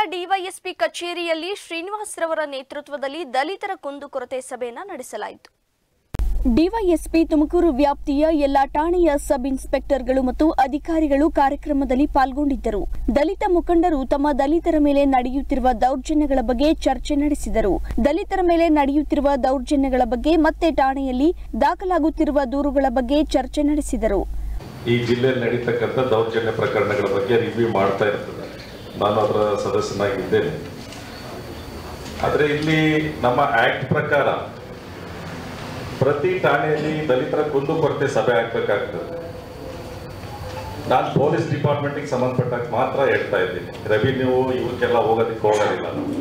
DYSP ಕಚೇರಿಯಲ್ಲಿ ಶ್ರೀನಿವಾಸ್ ರವರ ನೇತೃತ್ವದಲ್ಲಿ ದಲಿತರ ಕುಂದುಕೊರತೆ ಸಭೆಯನ್ನ ನಡೆಸಲಾಯಿತು ಡಿವೈಎಸ್ಪಿ ತುಮಕೂರು ವ್ಯಾಪ್ತಿಯ ಎಲ್ಲಾ ಠಾಣೆಯ ಸಬ್ ಇನ್ಸ್ಪೆಕ್ಟರ್ಗಳು ಮತ್ತು ಅಧಿಕಾರಿಗಳು ಕಾರ್ಯಕ್ರಮದಲ್ಲಿ ಪಾಲ್ಗೊಂಡಿದ್ದರು ದಲಿತ ಮುಖಂಡರು ತಮ್ಮ ದಲಿತರ ಮೇಲೆ ನಡೆಯುತ್ತಿರುವ ದೌರ್ಜನ್ಯಗಳ ಬಗ್ಗೆ ಚರ್ಚೆ ನಡೆಸಿದರು ದಲಿತರ ಮೇಲೆ ನಡೆಯುತ್ತಿರುವ ದೌರ್ಜನ್ಯಗಳ ಬಗ್ಗೆ ಮತ್ತೆ ಠಾಣೆಯಲ್ಲಿ ದಾಖಲಾಗುತ್ತಿರುವ ದೂರುಗಳ ಬಗ್ಗೆ ಚರ್ಚೆ ನಡೆಸಿದರು ಈ ಜಿಲ್ಲೆಯಲ್ಲಿ ನಡೀತಕ್ಕಂಥ ದೌರ್ಜನ್ಯ ಪ್ರಕರಣಗಳ ಬಗ್ಗೆ ರಿವ್ಯೂ ಮಾಡ್ತಾ ಇರ್ತದೆ ನಾನು ಅದರ ಸದಸ್ಯನಾಗಿದ್ದೇನೆ ಆದರೆ ಇಲ್ಲಿ ನಮ್ಮ ಆಕ್ಟ್ ಪ್ರಕಾರ ಪ್ರತಿ ಠಾಣೆಯಲ್ಲಿ ದಲಿತರ ಕುಂದುಕೊರತೆ ಸಭೆ ಆಗ್ಬೇಕಾಗ್ತದೆ ನಾನು ಪೊಲೀಸ್ ಡಿಪಾರ್ಟ್ಮೆಂಟಿಗೆ ಸಂಬಂಧಪಟ್ಟಾಗ ಮಾತ್ರ ಹೇಳ್ತಾ ಇದ್ದೀನಿ ರೆವಿನ್ಯೂ ಇವಕ್ಕೆಲ್ಲ ಹೋಗೋದಕ್ಕೆ ಹೋಗೋದಿಲ್ಲ ನಾವು.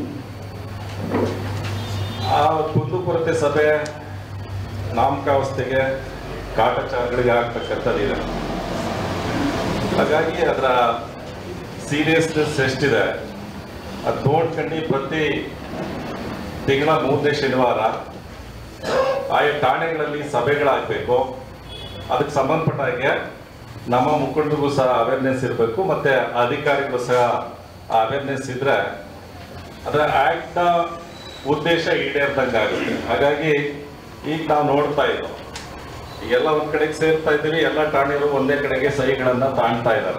ಆ ಕುಂದುಕೊರತೆ ಸಭೆ ನಾಮಕಾವಸ್ಥೆಗೆ ಕಾಟಚಾರಗಳಿಗೆ ಆಗ್ತಕ್ಕಂಥದ್ದಿದೆ ಹಾಗಾಗಿ ಅದರ ಸೀರಿಯಸ್ನೆಸ್ ಎಷ್ಟಿದೆ ಅದು ನೋಡ್ಕೊಂಡು ಪ್ರತಿ ತಿಂಗಳ ಮೂರನೇ ಶನಿವಾರ ಆಯಾ ಠಾಣೆಗಳಲ್ಲಿ ಸಭೆಗಳಾಗಬೇಕು ಅದಕ್ಕೆ ಸಂಬಂಧಪಟ್ಟ ಹಾಗೆ ನಮ್ಮ ಮುಖಂಡರಿಗೂ ಸಹ ಅವೇರ್ನೆಸ್ ಇರಬೇಕು ಮತ್ತೆ ಅಧಿಕಾರಿಗಳು ಸಹ ಅವೇರ್ನೆಸ್ ಇದ್ರೆ ಅದರ ಆಕ್ಟ್ ಉದ್ದೇಶ ಈಡೇರ್ದಂಗೆ ಆಗುತ್ತೆ ಹಾಗಾಗಿ ಈಗ ನಾವು ನೋಡ್ತಾ ಇದ್ದೋ ಈಗೆಲ್ಲ ಒಂದ್ ಕಡೆಗೆ ಸೇರ್ತಾ ಇದ್ದೀವಿ ಎಲ್ಲ ಠಾಣೆಗಳು ಒಂದೇ ಕಡೆಗೆ ಸಹಿಗಳನ್ನ ತಾಣ್ತಾ ಇದ್ದಾರೆ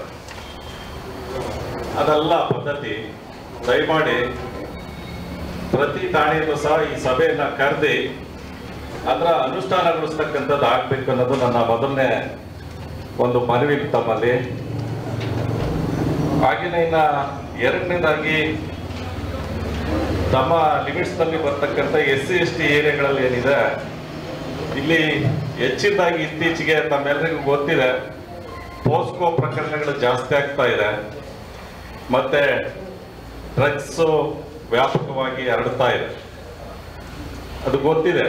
ಅದಲ್ಲ ಪದ್ಧತಿ ದಯಮಾಡಿ ಪ್ರತಿ ಠಾಣೆಯಲ್ಲೂ ಸಹ ಈ ಸಭೆಯನ್ನ ಕರೆದಿ ಅದರ ಅನುಷ್ಠಾನಗೊಳಿಸ್ತಕ್ಕಂಥದ್ದು ಆಗ್ಬೇಕು ಅನ್ನೋದು ನನ್ನ ಮೊದಲನೇ ಒಂದು ಮನವಿ ತಮ್ಮಲ್ಲಿ ಹಾಗೇನೆ ಇನ್ನ ಎರಡನೇದಾಗಿ ತಮ್ಮ ಲಿಮಿಟ್ಸ್ ನಲ್ಲಿ ಬರ್ತಕ್ಕಂಥ ಎಸ್ ಸಿ ಎಸ್ ಟಿ ಏರಿಯಾಗಳಲ್ಲಿ ಏನಿದೆ ಇಲ್ಲಿ ಹೆಚ್ಚಿನದಾಗಿ ಇತ್ತೀಚೆಗೆ ತಮ್ಮೆಲ್ಲರಿಗೂ ಗೊತ್ತಿದೆ ಪೋಸ್ಕೋ ಪ್ರಕರಣಗಳು ಜಾಸ್ತಿ ಆಗ್ತಾ ಇದೆ ಮತ್ತೆ ಡ್ರಗ್ಸು ವ್ಯಾಪಕವಾಗಿ ಹರಡ್ತಾ ಇದೆ ಅದು ಗೊತ್ತಿದೆ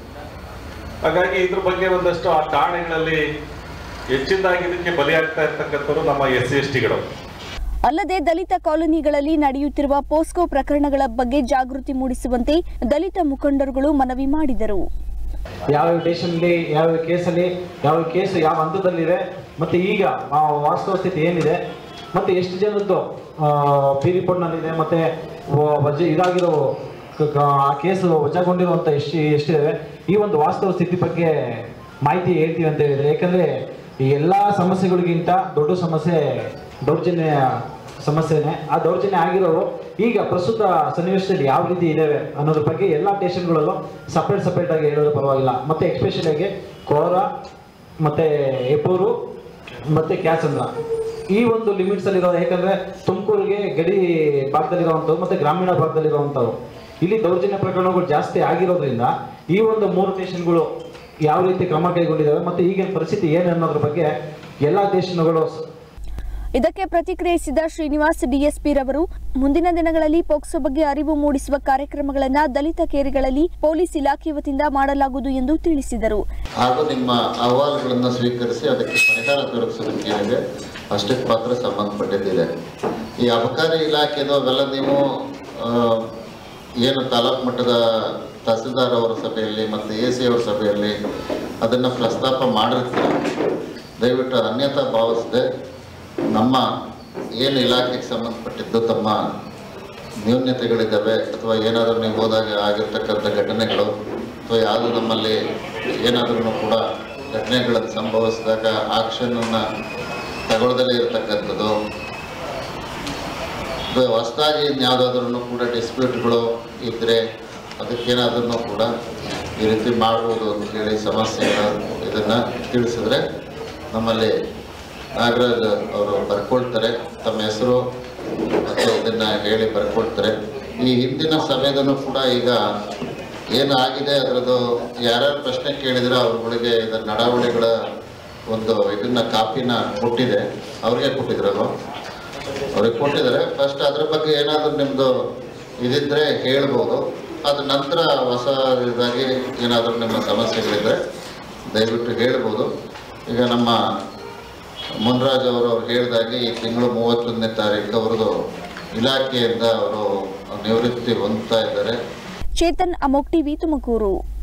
ಹಾಗಾಗಿ ಇದ್ರ ಬಗ್ಗೆ ಒಂದಷ್ಟು ಆ ಠಾಣೆಗಳಲ್ಲಿ ಹೆಚ್ಚಿನದಾಗಿ ಇದಕ್ಕೆ ಬಲಿಯಾಗ್ತಾ ಇರ್ತಕ್ಕಂಥವ್ರು ನಮ್ಮ ಎಸ್ ಸಿ ಎಸ್ ಟಿಗಳು ಅಲ್ಲದೆ ದಲಿತ ಕಾಲೋನಿಗಳಲ್ಲಿ ನಡೆಯುತ್ತಿರುವ ಪೋಸ್ಕೋ ಪ್ರಕರಣಗಳ ಬಗ್ಗೆ ಜಾಗೃತಿ ಮೂಡಿಸುವಂತೆ ದಲಿತ ಮುಖಂಡರುಗಳು ಮನವಿ ಮಾಡಿದರು ಯಾವ ಸ್ಟೇಷನ್ಲಿ ಯಾವ ಕೇಸಲ್ಲಿ ಯಾವ ಕೇಸು ಯಾವ ಹಂತದಲ್ಲಿದೆ ಮತ್ತು ಈಗ ಆ ವಾಸ್ತವ ಸ್ಥಿತಿ ಏನಿದೆ ಮತ್ತು ಎಷ್ಟು ಜನದ್ದು ಪಿ ರಿಪೋರ್ಟ್ನಲ್ಲಿದೆ ಮತ್ತು ವಜ ಇದಾಗಿರೋ ಕ- ಕ- ಆ ಕೇಸು ವಜಾಗೊಂಡಿರುವಂಥ ಎಷ್ಟು ಎಷ್ಟಿದೆ ಈ ಒಂದು ವಾಸ್ತವ ಸ್ಥಿತಿ ಬಗ್ಗೆ ಮಾಹಿತಿ ಹೇಳ್ತೀವಿ ಅಂತ ಹೇಳಿದ್ರೆ ಯಾಕಂದರೆ ಈ ಎಲ್ಲ ಸಮಸ್ಯೆಗಳಿಗಿಂತ ದೊಡ್ಡ ಸಮಸ್ಯೆ ದೌರ್ಜನ್ಯ ಸಮಸ್ಯೆನೇ ಆ ದೌರ್ಜನ್ಯ ಆಗಿರೋರು ಈಗ ಪ್ರಸ್ತುತ ಸನ್ನಿವೇಶದಲ್ಲಿ ಯಾವ ರೀತಿ ಇದ್ದಾವೆ ಅನ್ನೋದ್ರ ಬಗ್ಗೆ ಎಲ್ಲ ಸ್ಟೇಷನ್ಗಳಲ್ಲೂ ಸಪ್ರೇಟ್ ಸಪ್ರೇಟ್ ಆಗಿ ಹೇಳೋದು ಪರವಾಗಿಲ್ಲ ಮತ್ತೆ ಎಕ್ಸ್ಪೆಷಲ್ ಆಗಿ ಕೋರ ಮತ್ತೆ ಎಪ್ಪೂರು ಮತ್ತೆ ಕ್ಯಾಸಂದ್ರ ಈ ಒಂದು ಲಿಮಿಟ್ಸ್ ಅಲ್ಲಿರೋ ಯಾಕಂದ್ರೆ ತುಮಕೂರಿಗೆ ಗಡಿ ಭಾಗದಲ್ಲಿರುವಂಥದ್ದು ಮತ್ತೆ ಗ್ರಾಮೀಣ ಭಾಗದಲ್ಲಿರುವಂಥವು ಇಲ್ಲಿ ದೌರ್ಜನ್ಯ ಪ್ರಕರಣಗಳು ಜಾಸ್ತಿ ಆಗಿರೋದ್ರಿಂದ ಈ ಒಂದು ಮೂರು ಸ್ಟೇಷನ್ಗಳು ಯಾವ ರೀತಿ ಕ್ರಮ ಕೈಗೊಂಡಿದ್ದಾವೆ ಮತ್ತೆ ಈಗಿನ ಪರಿಸ್ಥಿತಿ ಏನು ಅನ್ನೋದ್ರ ಬಗ್ಗೆ ಎಲ್ಲ ಸ್ಟೇಷನ್ಗಳು ಇದಕ್ಕೆ ಪ್ರತಿಕ್ರಿಯಿಸಿದ ಶ್ರೀನಿವಾಸ್ ಡಿಎಸ್ಪಿ ರವರು ಮುಂದಿನ ದಿನಗಳಲ್ಲಿ ಪೋಕ್ಸೋ ಬಗ್ಗೆ ಅರಿವು ಮೂಡಿಸುವ ಕಾರ್ಯಕ್ರಮಗಳನ್ನು ದಲಿತ ಕೇರಿಗಳಲ್ಲಿ ಪೊಲೀಸ್ ಇಲಾಖೆ ವತಿಯಿಂದ ಮಾಡಲಾಗುವುದು ಎಂದು ತಿಳಿಸಿದರು ಹಾಗೂ ನಿಮ್ಮ ಅಹವಾಲುಗಳನ್ನು ಸ್ವೀಕರಿಸಿ ಅದಕ್ಕೆ ಪರಿಹಾರ ದೊರಕಿಸೋದಕ್ಕೆ ಏನಿದೆ ಅಷ್ಟಕ್ಕೆ ಮಾತ್ರ ಸಂಬಂಧಪಟ್ಟಿದ್ದಿದೆ ಈ ಅಬಕಾರಿ ಇಲಾಖೆದು ಅವೆಲ್ಲ ನೀವು ಆ, ಏನು ತಾಲೂಕು ಮಟ್ಟದ ತಹಸೀಲ್ದಾರ್ ಅವರ ಸಭೆಯಲ್ಲಿ ಮತ್ತು ಎ ಸಿ ಅವರ ಸಭೆಯಲ್ಲಿ ಅದನ್ನು ಪ್ರಸ್ತಾಪ ಮಾಡಿರ್ತೀರ ದಯವಿಟ್ಟು ಅನ್ಯತಾ ಭಾವಿಸದೆ ನಮ್ಮ ಏನು ಇಲಾಖೆಗೆ ಸಂಬಂಧಪಟ್ಟಿದ್ದು ತಮ್ಮ ನ್ಯೂನ್ಯತೆಗಳಿದ್ದಾವೆ ಅಥವಾ ಏನಾದರೂ ನೀವು ಹೋದಾಗ ಆಗಿರ್ತಕ್ಕಂಥ ಘಟನೆಗಳು ಅಥವಾ ಯಾವುದು ನಮ್ಮಲ್ಲಿ ಏನಾದ್ರೂ ಕೂಡ ಘಟನೆಗಳನ್ನು ಸಂಭವಿಸಿದಾಗ ಆಕ್ಷನನ್ನು ತಗೊಳ್ದಲೇ ಇರತಕ್ಕಂಥದ್ದು ಹೊಸದಾಗಿ ಯಾವುದಾದ್ರೂ ಕೂಡ ಡಿಸ್ಪ್ಯೂಟ್ಗಳು ಇದ್ದರೆ ಅದಕ್ಕೇನಾದ್ರೂ ಕೂಡ ಈ ರೀತಿ ಮಾಡ್ಬೋದು ಅಂತ ಹೇಳಿ ಸಮಸ್ಯೆಗಳ ಇದನ್ನು ತಿಳಿಸಿದ್ರೆ ನಮ್ಮಲ್ಲಿ ನಾಗರಾಜ್ ಅವರು ಬರ್ಕೊಳ್ತಾರೆ ತಮ್ಮ ಹೆಸರು ಮತ್ತು ಇದನ್ನು ಹೇಳಿ ಬರ್ಕೊಳ್ತಾರೆ ಈ ಹಿಂದಿನ ಸಭೆದೂ ಕೂಡ ಈಗ ಏನಾಗಿದೆ ಅದರದ್ದು ಯಾರ್ಯಾರು ಪ್ರಶ್ನೆ ಕೇಳಿದ್ರೆ ಅವ್ರುಗಳಿಗೆ ಇದರ ನಡಾವಳಿಗಳ ಒಂದು ಇದನ್ನ ಕಾಪಿನ ಕೊಟ್ಟಿದೆ ಅವ್ರಿಗೆ ಕೊಟ್ಟಿದ್ರಲ್ವ ಅವ್ರಿಗೆ ಕೊಟ್ಟಿದ್ದಾರೆ ಫಸ್ಟ್ ಅದ್ರ ಬಗ್ಗೆ ಏನಾದರೂ ನಿಮ್ಮದು ಇದಿದ್ರೆ ಹೇಳ್ಬೋದು ಅದ ನಂತರ ಹೊಸ ಇದಾಗಿ ಏನಾದರೂ ನಿಮ್ಮ ಸಮಸ್ಯೆಗಳಿದ್ರೆ ದಯವಿಟ್ಟು ಹೇಳ್ಬೋದು ಈಗ ನಮ್ಮ ಮುನ್ರಾಜ್ ಅವರು ಅವ್ರು ಹೇಳಿದಾಗೆ ಈ ತಿಂಗಳು ಮೂವತ್ತೊಂದನೇ ತಾರೀಕು ಅವ್ರದ್ದು ಇಲಾಖೆಯಿಂದ ಅವರು ನಿವೃತ್ತಿ ಹೊಂದ್ತಾ ಇದ್ದಾರೆ ಚೇತನ್ ಅಮೋಕ್ ಟಿವಿ ತುಮಕೂರು